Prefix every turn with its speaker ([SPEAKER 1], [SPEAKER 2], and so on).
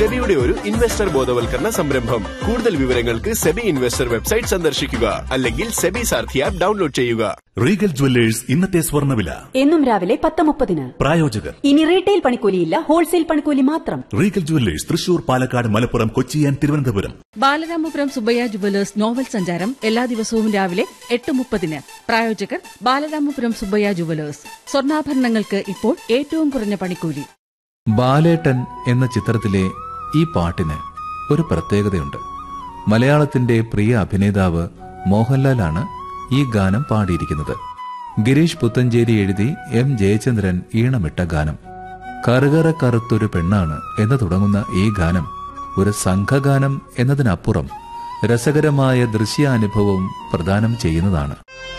[SPEAKER 1] സെബിയുടെ ഒരു ഇൻവെസ്റ്റർ ബോധവൽക്കരണ സംരംഭം കൂടുതൽ വിവരങ്ങൾക്ക് സെബി ഇൻവെസ്റ്റർ വെബ്സൈറ്റ് സന്ദർശിക്കുക അല്ലെങ്കിൽ സെബി സാർഥി ആപ്പ് ഡൗൺലോഡ് ചെയ്യുക
[SPEAKER 2] റീഗൽ ജുവല്ലേഴ്സ് ഇന്നത്തെ സ്വർണ്ണവില
[SPEAKER 3] എന്നും രാവിലെ പത്ത് മുപ്പതിന്
[SPEAKER 2] പ്രായോജകർ
[SPEAKER 3] ഇനി റീറ്റെയിൽ പണിക്കൂലിയില്ല ഹോൾസെയിൽ പണിക്കൂലി മാത്രം
[SPEAKER 2] Regal jewellers Thrissur Palakkad Malappuram Kochi and Thiruvananthapuram
[SPEAKER 4] Balaramapuram Subbaiah jewellers novel സഞ്ചാരം എല്ലാ ദിവസവും രാവിലെ എട്ട് മുപ്പതിന് പ്രായോജകർ ബാലരാമപുരം സുബയ്യ ജുവലേഴ്സ് സ്വർണ്ണാഭരണങ്ങൾക്ക് ഇപ്പോൾ ഏറ്റവും കുറഞ്ഞ പണിക്കൂലി
[SPEAKER 5] ബാലേട്ടൻ എന്ന ചിത്രത്തിലെ ഈ പാട്ടിന് ഒരു പ്രത്യേകതയുണ്ട് മലയാളത്തിന്റെ പ്രിയ അഭിനേതാവ് മോഹൻലാലാണ് ഈ ഗാനം പാടിയിരിക്കുന്നത് ഗിരീഷ് പുത്തഞ്ചേരി എഴുതി എം ജയചന്ദ്രൻ ഈണമിട്ട ഗാനം കറുകറ കറുത്തൊരു പെണ്ണാണ് എന്ന് തുടങ്ങുന്ന ഈ ഗാനം ഒരു സംഘഗാനം എന്നതിനപ്പുറം രസകരമായ ദൃശ്യാനുഭവം പ്രദാനം ചെയ്യുന്നതാണ്